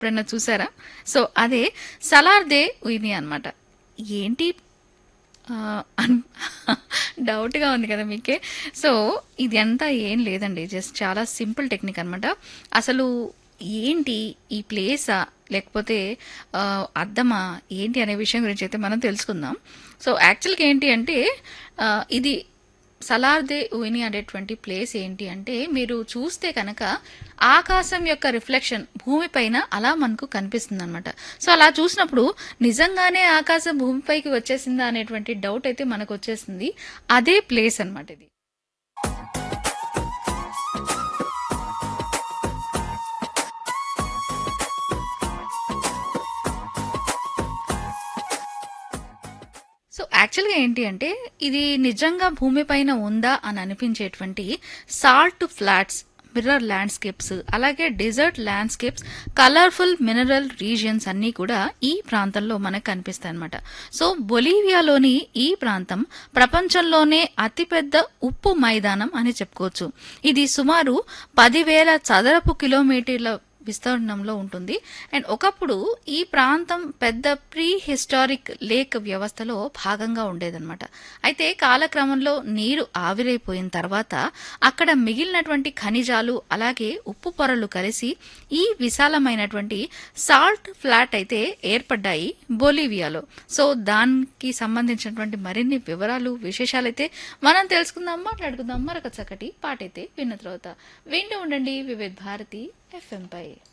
ఎప్పుడైనా చూసారా సో అదే సలార్ దే ఉయిని అనమాట ఏంటి ఆ, అన్- డౌట్గా ఉంది కదా మీకే సో ఇది అంతా ఏం లేదండి జస్ట్ చాలా సింపుల్ టెక్నిక్ అనమాట అసలు ఏంటి ఈ ప్లేసా లేకపోతే ఆ, అద్దమా ఏంటి అనే విషయం గురించి అయితే మనం తెలుసుకుందాం సో యాక్చువల్గా ఏంటి అంటే ఆ, ఇది సలార్దే ఉయిని అనేటువంటి ప్లేస్ ఏంటి అంటే మీరు చూస్తే కనుక ఆకాశం యొక్క రిఫ్లెక్షన్ భూమిపైన అలా మనకు కనిపిస్తుంది అనమాట సో అలా చూసినప్పుడు నిజంగానే ఆకాశం భూమిపైకి వచ్చేసిందా అనేటువంటి డౌట్ అయితే మనకు వచ్చేసింది అదే ప్లేస్ అన్నమాట ఇది సో యాక్చువల్గా ఏంటి అంటే ఇది నిజంగా భూమిపైన ఉందా అని అనిపించేటువంటి సాల్ట్ ఫ్లాట్స్ మిర్రర్ ల్యాండ్స్కేప్స్ అలాగే desert landscapes colourful mineral regions అన్నీ కూడా ఈ ప్రాంతంలో మనకు కనిపిస్తాయి అనమాట సో బొలీవియాలోని ఈ ప్రాంతం ప్రపంచంలోనే అతిపెద్ద ఉప్పు మైదానం అని చెప్పుకోవచ్చు ఇది సుమారు పదివేల చదరపు కిలోమీటర్ల విస్తీర్ణంలో ఉంటుంది అండ్ ఒకప్పుడు ఈ ప్రాంతం పెద్ద ప్రీ హిస్టారిక్ లేక్ వ్యవస్థలో భాగంగా ఉండేదన్నమాట అయితే కాలక్రమంలో నీరు ఆవిరైపోయిన తర్వాత అక్కడ మిగిలినటువంటి ఖనిజాలు అలాగే ఉప్పు పొరలు కలిసి ఈ విశాలమైనటువంటి సాల్ట్ ఫ్లాట్ అయితే ఏర్పడ్డాయి బొలీవియాలో సో దానికి సంబంధించినటువంటి మరిన్ని వివరాలు విశేషాలు అయితే మనం తెలుసుకుందాం మాట్లాడుకుందాం మరొక చక్కటి పాటైతే విన్న తర్వాత వింటూ ఉండండి వివిధ్ భారతి ఎఫ్ఎం పై